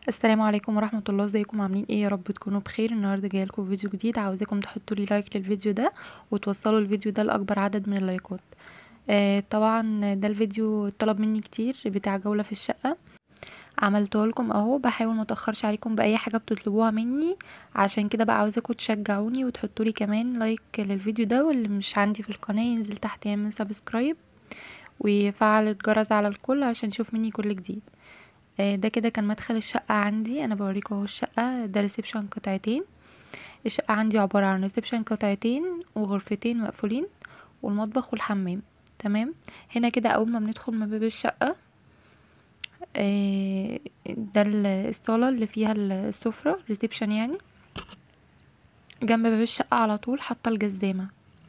السلام عليكم ورحمه الله ازيكم عاملين ايه يا رب تكونوا بخير النهارده جايه لكم فيديو جديد عاوزاكم تحطوا لي لايك للفيديو ده وتوصلوا الفيديو ده لاكبر عدد من اللايكات آه طبعا ده الفيديو طلب مني كتير بتاع جوله في الشقه عملته لكم اهو بحاول متاخرش عليكم باي حاجه بتطلبوها مني عشان كده بقى عاوزاكم تشجعوني وتحطوا لي كمان لايك للفيديو ده واللي مش عندي في القناه ينزل تحت يعمل سبسكرايب ويفعل الجرس على الكل عشان يشوف مني كل جديد آه ده كده كان مدخل الشقة عندي انا بوريكم اهو الشقة ده ريسبشن قطعتين الشقة عندي عبارة عن ريسبشن قطعتين وغرفتين مقفولين والمطبخ والحمام تمام هنا كده اول ما بندخل من باب الشقة آه ده الصالة اللي فيها السفرة ريسبشن يعني جنب باب الشقة على طول حاطة الجزامة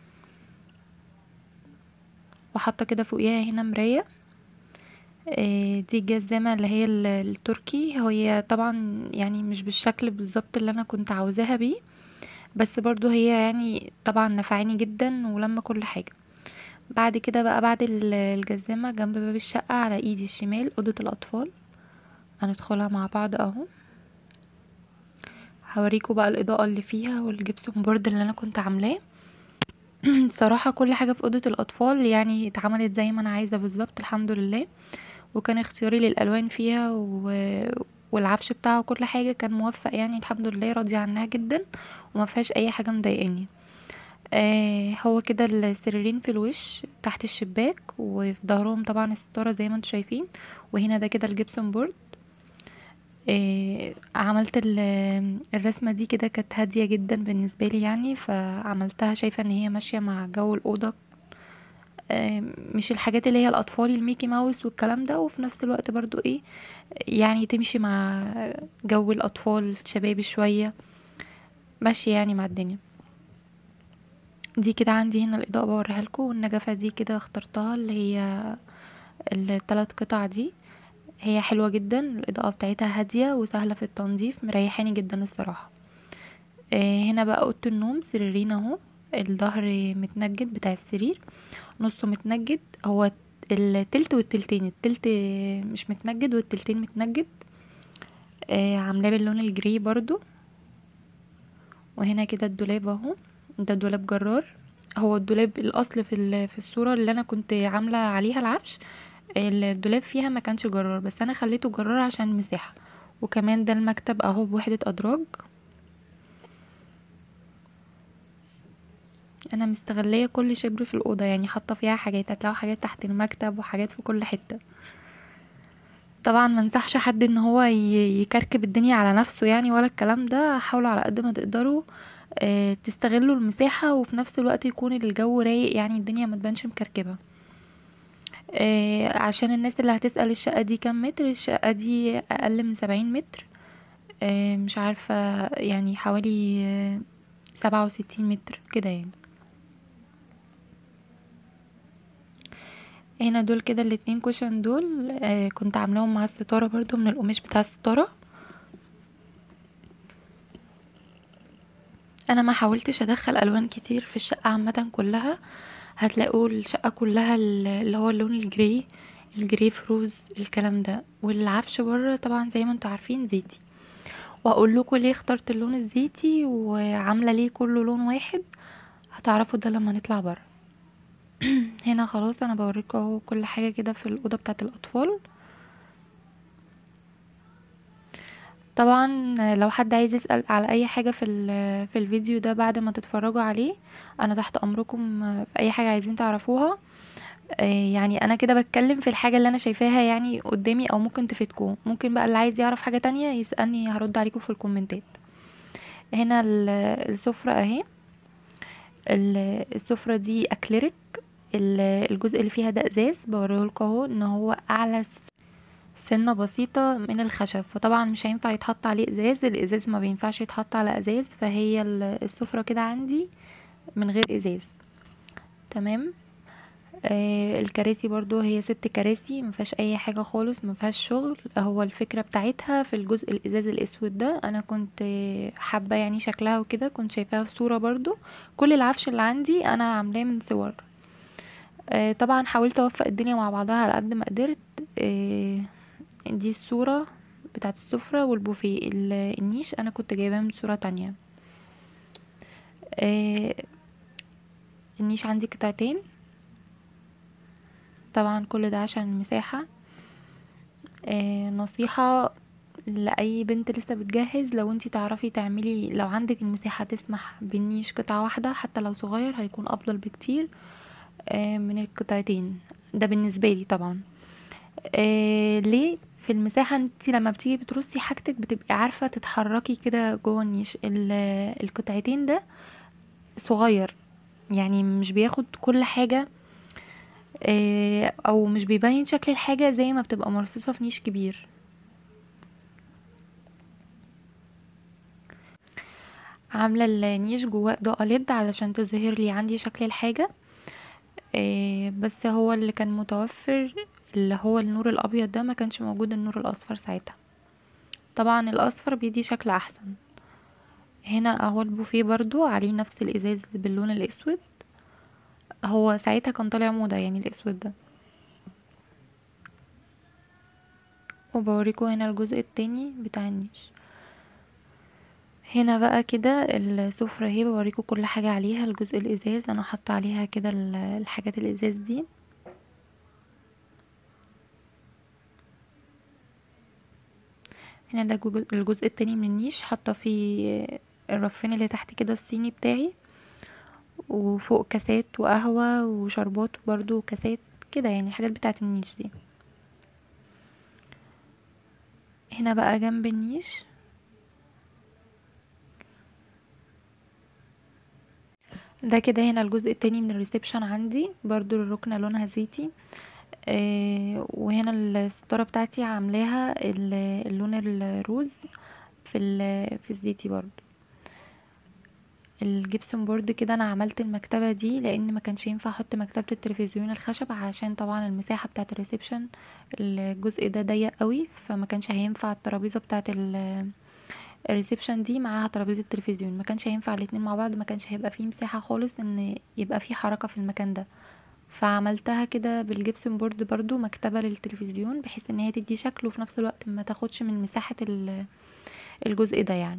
وحاطة كده فوقيها هنا مراية دي الجزامة اللي هي التركي هي طبعا يعني مش بالشكل بالظبط اللي انا كنت عاوزاها بيه بس برضو هي يعني طبعا نفعاني جدا ولما كل حاجة بعد كده بقى بعد الجزامة جنب باب الشقة على ايدي الشمال اوضة الاطفال هندخلها مع بعض اهو هوريكم بقى الاضاءة اللي فيها والجبسون بورد اللي انا كنت عاملاه صراحة كل حاجة في اوضة الاطفال يعني اتعملت زي ما انا عايزة بالظبط الحمد لله وكان اختياري للالوان فيها و... والعفش بتاعها وكل حاجه كان موفق يعني الحمد لله راضيه عنها جدا وما فيهاش اي حاجه مضايقاني آه هو كده السريرين في الوش تحت الشباك وفي ظهرهم طبعا الستاره زي ما انتم شايفين وهنا ده كده الجبسون بورد آه عملت الرسمه دي كده كانت هاديه جدا بالنسبه لي يعني فعملتها شايفه ان هي ماشيه مع جو الاوضه مش الحاجات اللي هي الاطفال الميكي ماوس والكلام ده وفي نفس الوقت برضو ايه يعني تمشي مع جو الاطفال شبابي شوية ماشي يعني مع الدنيا دي كده عندي هنا الاضاءة بوريها لكم والنجفة دي كده اخترتها اللي هي الثلاث قطع دي هي حلوة جدا الاضاءة بتاعتها هادية وسهلة في التنظيف مريحاني جدا الصراحة هنا بقى اوضة النوم سريرين اهو الظهر متنجد بتاع السرير نصه متنجد هو التلت والتلتين التلت مش متنجد والتلتين متنجد آه عاملاه باللون الجري برضو وهنا كده الدولاب اهو ده دولاب جرار هو الدولاب الاصل في في الصوره اللي انا كنت عامله عليها العفش الدولاب فيها ما كانش جرار بس انا خليته جرار عشان المساحه وكمان ده المكتب اهو بوحده ادراج انا مستغليه كل شبر في الاوضه يعني حاطه فيها حاجات هتلاقوا حاجات تحت المكتب وحاجات في كل حته طبعا ما انصحش حد ان هو يكركب الدنيا على نفسه يعني ولا الكلام ده حاولوا على قد ما تقدروا اه تستغلوا المساحه وفي نفس الوقت يكون الجو رايق يعني الدنيا ما تبانش مكركبه اه عشان الناس اللي هتسأل الشقة دي كام متر الشقة دي أقل من سبعين متر اه مش عارفة يعني حوالي سبعة وستين متر كده يعني هنا دول كده الاتنين كوشن دول آه كنت عاملاهم مع الستارة برضو من القماش بتاع الستارة انا ما حاولتش ادخل الوان كتير في الشقة عامة كلها هتلاقوا الشقة كلها اللي هو اللون الجري الجري فروز الكلام ده والعفش بره طبعا زي ما انتوا عارفين زيتي وهقول لكم ليه اخترت اللون الزيتي وعامله ليه كله لون واحد هتعرفوا ده لما نطلع بره هنا خلاص انا بوريكم اهو كل حاجه كده في الاوضه بتاعه الاطفال طبعا لو حد عايز يسال على اي حاجه في في الفيديو ده بعد ما تتفرجوا عليه انا تحت امركم في اي حاجه عايزين تعرفوها يعني انا كده بتكلم في الحاجه اللي انا شايفاها يعني قدامي او ممكن تفيدكم ممكن بقى اللي عايز يعرف حاجه تانية يسالني هرد عليكم في الكومنتات هنا السفره اهي السفره دي اكليريك الجزء اللي فيها ده ازاز بوريهولكوا اهو ان هو اعلى سنه بسيطه من الخشب فطبعا مش هينفع يتحط عليه ازاز الازاز ما بينفعش يتحط على ازاز فهي السفره كده عندي من غير ازاز تمام آه الكراسي برضو هي ست كراسي مفيهاش اي حاجه خالص مفيهاش شغل هو الفكره بتاعتها في الجزء الازاز الاسود ده انا كنت حابه يعني شكلها وكده كنت شايفاها في صوره برضو كل العفش اللي عندي انا عاملاه من صور آه طبعا حاولت اوفق الدنيا مع بعضها على قد ما قدرت آه دي الصوره بتاعة السفرة والبوفيه ال- النيش انا كنت جايباه من صورة تانية آه، النيش عندي قطعتين طبعا كل ده عشان المساحة آه، نصيحة لأي بنت لسه بتجهز لو انتي تعرفي تعملي لو عندك المساحة تسمح بالنيش قطعة واحدة حتى لو صغير هيكون أفضل بكتير آه، من القطعتين ده بالنسبة لي طبعا آه ليه في المساحة انتي لما بتيجي بترصي حاجتك بتبقي عارفة تتحركي كده جوه النيش ال- القطعتين ده صغير يعني مش بياخد كل حاجة آه، او مش بيبين شكل الحاجة زي ما بتبقى مرصوصة في نيش كبير عاملة النيش جواه اضاءة ليد علشان تظهر لي عندي شكل الحاجة آه، بس هو اللي كان متوفر اللي هو النور الابيض ده ما كانش موجود النور الاصفر ساعتها طبعا الاصفر بيدي شكل احسن هنا اهو البوفيه برضو عليه نفس الازاز باللون الاسود هو ساعتها كان طالع موضة يعني الاسود ده وبوريكم هنا الجزء التاني بتاع النيش هنا بقى كده السفرة اهي بوريكم كل حاجة عليها الجزء الازاز انا حاطه عليها كده ال- الحاجات الازاز دي هنا ده الجزء- الجزء التاني من النيش حاطه فيه الرفين اللي تحت كده الصيني بتاعي وفوق كاسات وقهوة وشربات برضو وكاسات كده يعني الحاجات بتاعت النيش دي هنا بقى جنب النيش ده كده هنا الجزء التاني من الريسبشن عندي برضو الركنة لونها زيتي آه وهنا الستارة بتاعتي عاملاها ال- اللون الروز في ال- في الزيتي برضو الجبسون بورد كده انا عملت المكتبة دي لان ما كانش ينفع احط مكتبة التلفزيون الخشب عشان طبعا المساحة بتاعة الريسبشن الجزء ده ضيق قوي فما كانش هينفع الترابيزة بتاعة ال- الريسبشن دي معاها ترابيزة التلفزيون ما كانش هينفع الاتنين مع بعض ما كانش هيبقى فيه مساحة خالص ان يبقى فيه حركة في المكان ده فعملتها كده بالجبسون بورد برضو مكتبة للتلفزيون بحيث ان هي تدي شكل وفي نفس الوقت ما تاخدش من مساحة ال- الجزء ده يعني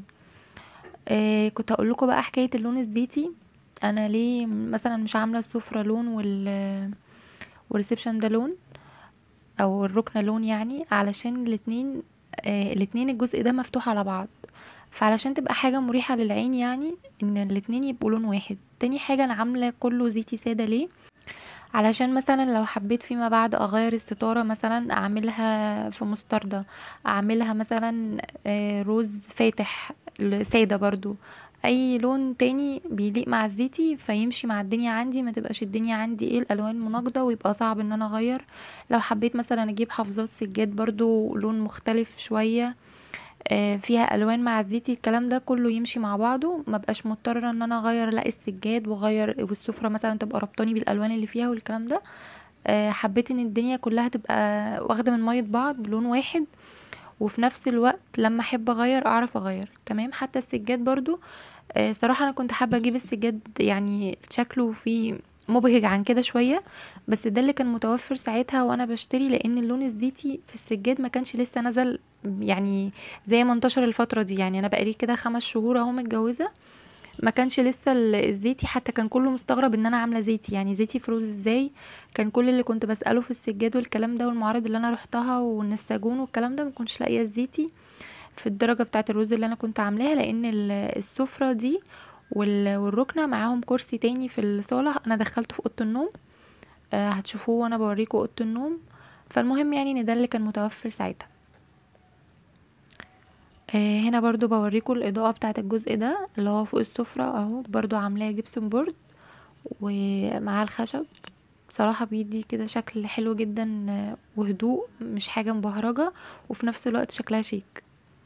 آه كنت هقول لكم بقى حكايه اللون الزيتي انا ليه مثلا مش عامله السفره لون وال والريسبشن ده لون او الركنه لون يعني علشان الاتنين آه الاتنين الجزء ده مفتوح على بعض فعلشان تبقى حاجه مريحه للعين يعني ان الاتنين يبقوا لون واحد تاني حاجه انا عامله كله زيتي ساده ليه علشان مثلا لو حبيت فيما بعد اغير الستاره مثلا اعملها في مستردة اعملها مثلا آه، روز فاتح ل- ساده برضو اي لون تاني بيليق مع الزيتي فيمشي مع الدنيا عندي ما تبقاش الدنيا عندي ايه الالوان مناقضه ويبقى صعب ان انا اغير لو حبيت مثلا اجيب حافظات سجاد برضو لون مختلف شويه آه، فيها الوان مع الزيتي الكلام ده كله يمشي مع بعضه ما بقاش مضطره ان انا اغير لا السجاد واغير والسفره مثلا تبقى ربطاني بالالوان اللي فيها والكلام ده آه، حبيت ان الدنيا كلها تبقى واخده من ميه بعض بلون واحد وفي نفس الوقت لما احب اغير اعرف اغير تمام حتى السجاد برضو آه، صراحه انا كنت حابه اجيب السجاد يعني شكله فيه مبهج عن كده شويه بس ده اللي كان متوفر ساعتها وانا بشتري لان اللون الزيتي في السجاد ما كانش لسه نزل يعني زي ما انتشر الفتره دي يعني انا بقالي كده خمس شهور اهو متجوزه ما كانش لسه ال- الزيتي حتى كان كله مستغرب ان انا عامله زيتي يعني زيتي فروز ازاي كان كل اللي كنت بساله في السجاد والكلام ده والمعارض اللي انا روحتها والنساجون والكلام ده ما كنتش لاقيه الزيتي في الدرجه بتاعه الرز اللي انا كنت عاملاها لان ال- السفره دي وال- والركنه معاهم كرسي تاني في الصاله انا دخلته في اوضه النوم آه، هتشوفوه وانا بوريكم اوضه النوم فالمهم يعني ان ده اللي كان متوفر ساعتها آه، هنا برضو بوريكم الاضاءه بتاعه الجزء ده اللي هو فوق السفره اهو برضو عاملاه جبسون بورد ومعاه الخشب بصراحة بيدي كده شكل حلو جدا آه، وهدوء مش حاجة مبهرجة وفي نفس الوقت شكلها شيك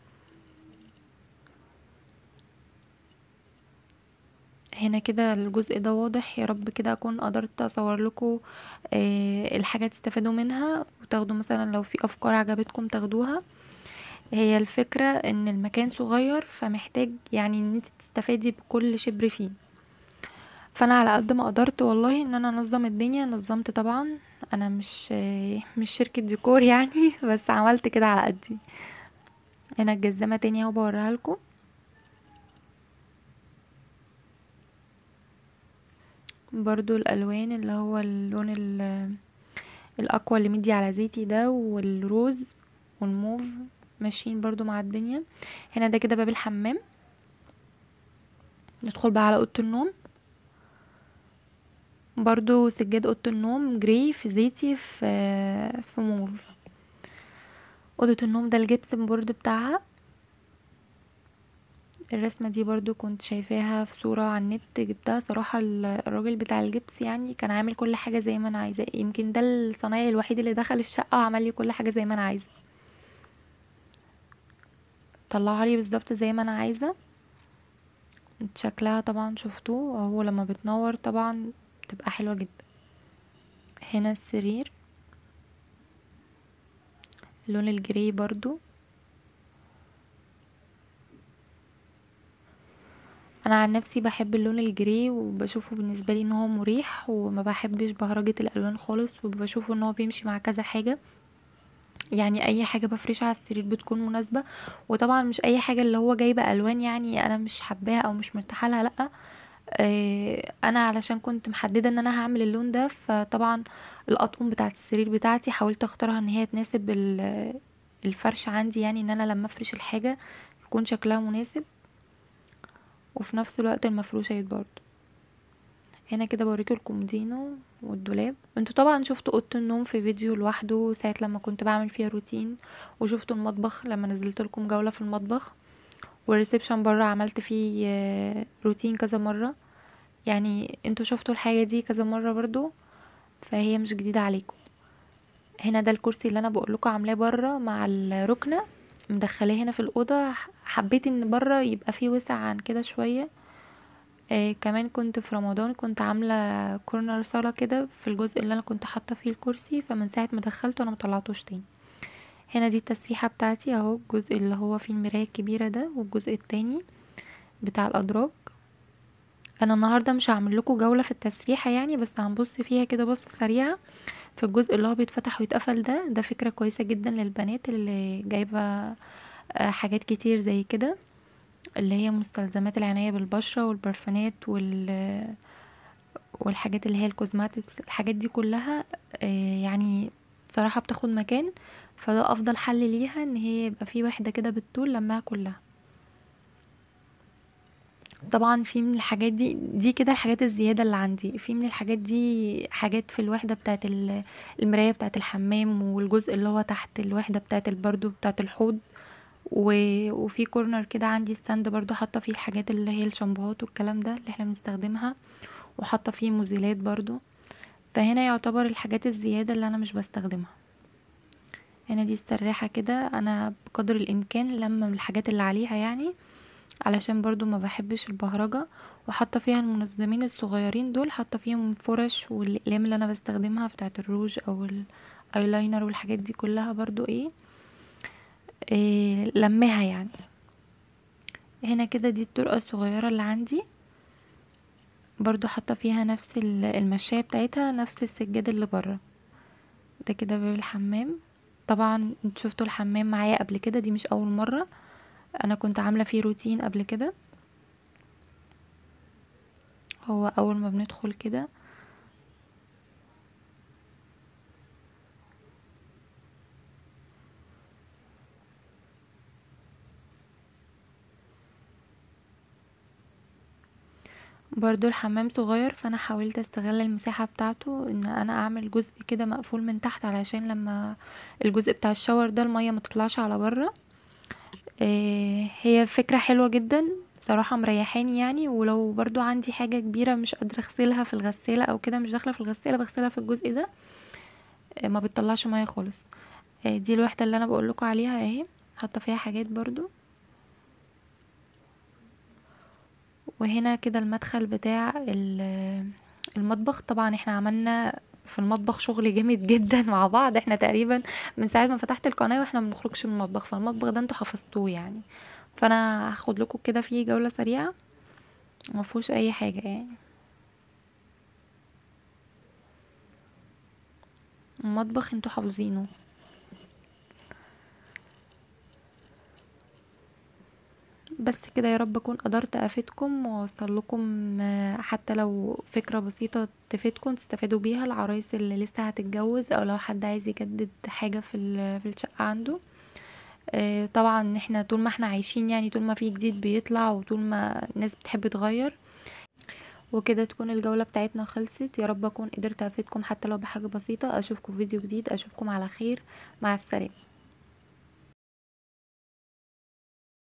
هنا كده الجزء ده واضح يا رب كده اكون قدرت اصور لكم الحاجة تستفادوا منها وتاخدوا مثلا لو في افكار عجبتكم تاخدوها هي الفكرة ان المكان صغير فمحتاج يعني ان انت تستفادي بكل شبر فيه فانا على قد ما قدرت والله ان انا انظم الدنيا نظمت طبعا انا مش مش شركة ديكور يعني بس عملت كده على قدي هنا الجزامة تاني اهو بوريها لكم برضو الالوان اللي هو اللون ال- الاقوى اللي مدي على زيتي ده والروز والموف ماشيين برضو مع الدنيا هنا ده كده باب الحمام ندخل بقى على اوضه النوم برضو سجاد اوضه النوم جراي في زيتي في في موف اوضه النوم ده الجبسن بورد بتاعها الرسمة دي برضو كنت شايفاها في صورة على النت جبتها صراحة ال- الراجل بتاع الجبس يعني كان عامل كل حاجة زي ما انا عايزة يمكن ده الصنايعي الوحيد اللي دخل الشقة وعمل لي كل حاجة زي ما انا عايزة طلعها لي بالظبط زي ما انا عايزة شكلها طبعا شفتوه هو لما بتنور طبعا بتبقى حلوة جدا هنا السرير اللون الجري برضو انا عن نفسي بحب اللون الجري وبشوفه بالنسبه لي ان هو مريح وما بحبش بهرجة الالوان خالص وبشوفه ان هو بيمشي مع كذا حاجه يعني اي حاجه بفرشها على السرير بتكون مناسبه وطبعا مش اي حاجه اللي هو جايبه الوان يعني انا مش حباها او مش مرتاحه لها لا آه، انا علشان كنت محدده ان انا هعمل اللون ده فطبعا الاطقم بتاعه السرير بتاعتي حاولت اختارها ان هي تناسب ال- الفرش عندي يعني ان انا لما افرش الحاجه يكون شكلها مناسب وفي نفس الوقت المفروشات برضو هنا كده بوريكم الكومودينو والدولاب انتوا طبعا شفتوا اوضه النوم في فيديو لوحده ساعه لما كنت بعمل فيها روتين وشفتوا المطبخ لما نزلت لكم جوله في المطبخ والريسبشن بره عملت فيه آه، روتين كذا مره يعني انتوا شفتوا الحاجه دي كذا مره برضو فهي مش جديده عليكم هنا ده الكرسي اللي انا بقول لكم عاملاه بره مع الركنه مدخلاه هنا في الاوضه ح- حبيت ان بره يبقى فيه وسع عن كده شويه آه كمان كنت في رمضان كنت عامله كورنر صاله كده في الجزء اللي انا كنت حاطه فيه الكرسي فمن ساعه ما دخلته انا مطلعتوش تاني هنا دي التسريحه بتاعتي اهو الجزء اللي هو فيه المرايه الكبيره ده والجزء التاني بتاع الادراج انا النهارده مش هعمل لكم جوله في التسريحه يعني بس هنبص فيها كده بصه سريعه في الجزء اللي هو بيتفتح ويتقفل ده ده فكره كويسه جدا للبنات اللي جايبه آه، حاجات كتير زي كده اللي هي مستلزمات العناية بالبشرة والبرفانات وال والحاجات اللي هي الكوزماتكس الحاجات دي كلها آه، يعني صراحة بتاخد مكان فده افضل حل ليها ان هي يبقى في وحدة كده بالطول لمها كلها طبعا في من الحاجات دي دي كده الحاجات الزيادة اللي عندي في من الحاجات دي حاجات في الوحدة بتاعت ال- المراية بتاعت الحمام والجزء اللي هو تحت الوحدة بتاعت البردو بتاعت الحوض و... وفي كورنر كده عندي ستاند برضو حاطه فيه الحاجات اللي هي الشامبوهات والكلام ده اللي احنا بنستخدمها وحاطه فيه مزيلات برضو فهنا يعتبر الحاجات الزياده اللي انا مش بستخدمها هنا دي استراحه كده انا بقدر الامكان لما من الحاجات اللي عليها يعني علشان برضو ما بحبش البهرجه وحاطه فيها المنظمين الصغيرين دول حاطه فيهم فرش والاقلام اللي انا بستخدمها بتاعه الروج او الايلاينر والحاجات دي كلها برضو ايه, إيه لمها يعني هنا كده دي الطرقة الصغيرة اللي عندي برضو حاطة فيها نفس ال- المشاية بتاعتها نفس السجاد اللي برا ده كده باب الحمام طبعا انتوا شفتوا الحمام معايا قبل كده دي مش اول مرة انا كنت عاملة فيه روتين قبل كده هو اول ما بندخل كده برضو الحمام صغير فانا حاولت استغل المساحة بتاعته ان انا اعمل جزء كده مقفول من تحت علشان لما الجزء بتاع الشاور ده المية ما تطلعش على بره إيه هي فكرة حلوة جدا صراحة مريحاني يعني ولو برضو عندي حاجة كبيرة مش قادرة اغسلها في الغسالة او كده مش داخلة في الغسالة بغسلها في الجزء ده إيه ما بتطلعش مية خالص إيه دي الوحدة اللي انا بقولكوا عليها اهي حاطة فيها حاجات برضو وهنا كده المدخل بتاع ال- المطبخ طبعا احنا عملنا في المطبخ شغل جامد جدا مع بعض احنا تقريبا من ساعة ما فتحت القناة واحنا ما بنخرجش من المطبخ فالمطبخ ده انتوا حفظتوه يعني فانا هاخد لكم كده فيه جولة سريعة ما فيهوش اي حاجة يعني المطبخ انتوا حافظينه بس كده يا رب اكون قدرت افيدكم واوصل لكم حتى لو فكرة بسيطة تفيدكم تستفادوا بيها العرايس اللي لسه هتتجوز او لو حد عايز يجدد حاجة في الشقة عنده طبعا احنا طول ما احنا عايشين يعني طول ما في جديد بيطلع وطول ما الناس بتحب تغير وكده تكون الجولة بتاعتنا خلصت يا رب اكون قدرت افيدكم حتى لو بحاجة بسيطة اشوفكم في فيديو جديد اشوفكم على خير مع السلامة